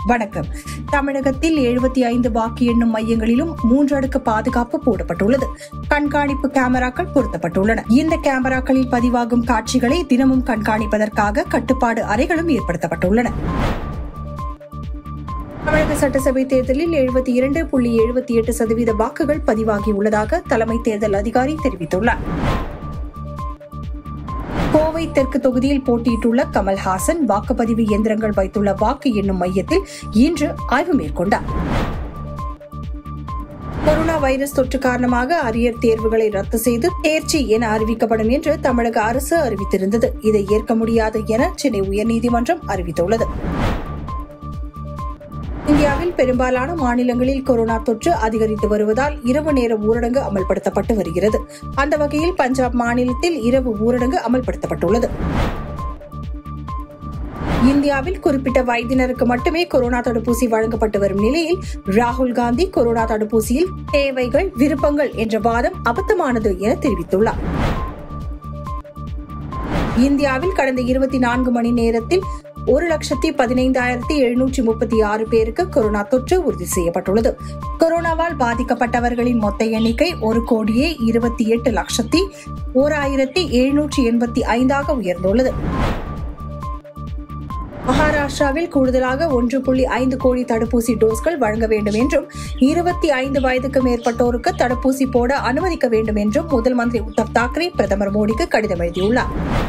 வணக்கம் தமிழகத்தில் எழுபத்தி ஐந்து வாக்கு எண்ணும் மையங்களிலும் மூன்று அடுக்கு பாதுகாப்பு போடப்பட்டுள்ளது கண்காணிப்பு கேமராக்கள் பொருத்தப்பட்டுள்ளன இந்த கேமராக்களில் பதிவாகும் காட்சிகளை தினமும் கண்காணிப்பதற்காக கட்டுப்பாடு அறைகளும் ஏற்படுத்தப்பட்டுள்ளன தமிழக சட்டசபை தேர்தலில் எழுபத்தி இரண்டு புள்ளி எழுபத்தி எட்டு சதவீத வாக்குகள் பதிவாகியுள்ளதாக தலைமை தேர்தல் அதிகாரி தெரிவித்துள்ளார் கோவை தெற்கு தொகுதியில் போட்டியிட்டுள்ள கமல்ஹாசன் வாக்குப்பதிவு இயந்திரங்கள் வைத்துள்ள வாக்கு எண்ணும் மையத்தில் இன்று ஆய்வு மேற்கொண்டார் கொரோனா வைரஸ் தொற்று காரணமாக அரியர் தேர்வுகளை ரத்து செய்து தேர்ச்சி என அறிவிக்கப்படும் என்று தமிழக அரசு அறிவித்திருந்தது இதை ஏற்க முடியாது என சென்னை உயர்நீதிமன்றம் அறிவித்துள்ளது இந்தியாவில் பெரும்பாலான மாநிலங்களில் கொரோனா தொற்று அதிகரித்து வருவதால் இரவு நேர ஊரடங்கு அமல்படுத்தப்பட்டு வருகிறது அந்த வகையில் பஞ்சாப் மாநிலத்தில் இரவு ஊரடங்கு அமல்படுத்தப்பட்டுள்ளது இந்தியாவில் குறிப்பிட்ட வயதினருக்கு மட்டுமே கொரோனா தடுப்பூசி வழங்கப்பட்டு வரும் நிலையில் ராகுல் காந்தி கொரோனா தடுப்பூசியில் தேவைகள் விருப்பங்கள் என்ற வாதம் அபத்தமானது என தெரிவித்துள்ளார் இந்தியாவில் கடந்த இருபத்தி நான்கு மணி நேரத்தில் ஒரு லட்சத்தி பதினைந்தாயிரத்தி எழுநூற்றி முப்பத்தி ஆறு பேருக்கு கொரோனா தொற்று உறுதி செய்யப்பட்டுள்ளது கொரோனாவால் பாதிக்கப்பட்டவர்களின் மொத்த எண்ணிக்கை ஒரு கோடியே இருபத்தி எட்டு லட்சத்தி ஓர் ஆயிரத்தி எழுநூற்றி எண்பத்தி ஐந்தாக உயர்ந்துள்ளது மகாராஷ்டிராவில் கூடுதலாக ஒன்று புள்ளி ஐந்து கோடி தடுப்பூசி டோஸ்கள் வழங்க வேண்டும் என்றும் இருபத்தி ஐந்து வயதுக்கு மேற்பட்டோருக்கு தடுப்பூசி போட அனுமதிக்க வேண்டும் என்றும் முதல் மந்திரி உத்தவ் தாக்கரே பிரதமர் மோடிக்கு கடிதம் எழுதியுள்ளார்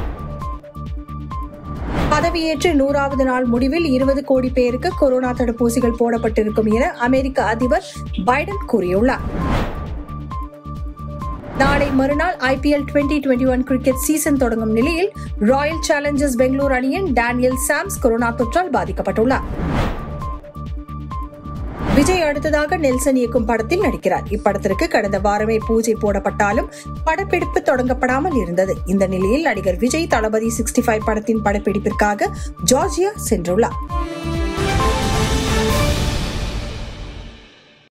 பதவியேற்று நூறாவது நாள் முடிவில் இருபது கோடி பேருக்கு கொரோனா தடுப்பூசிகள் போடப்பட்டிருக்கும் என அமெரிக்க அதிபர் பைடன் கூறியுள்ளார் நாளை மறுநாள் IPL twenty twenty one cricket season தொடங்கும் நிலையில் ராயல் சேலஞ்சர்ஸ் பெங்களூர் அணியின் டேனியல் சாம்ஸ் கொரோனா தொற்றால் பாதிக்கப்பட்டுள்ளார் விஜய் அடுத்ததாக நெல்சன் இயக்கும் படத்தில் நடிக்கிறார் இப்படத்திற்கு கடந்த வாரமே பூஜை போடப்பட்டாலும் படப்பிடிப்பு தொடங்கப்படாமல் இருந்தது இந்த நிலையில் நடிகர் விஜய் தளபதி சிக்ஸ்டி ஃபைவ் படத்தின் படப்பிடிப்பிற்காக ஜார்ஜியா சென்றுள்ளார்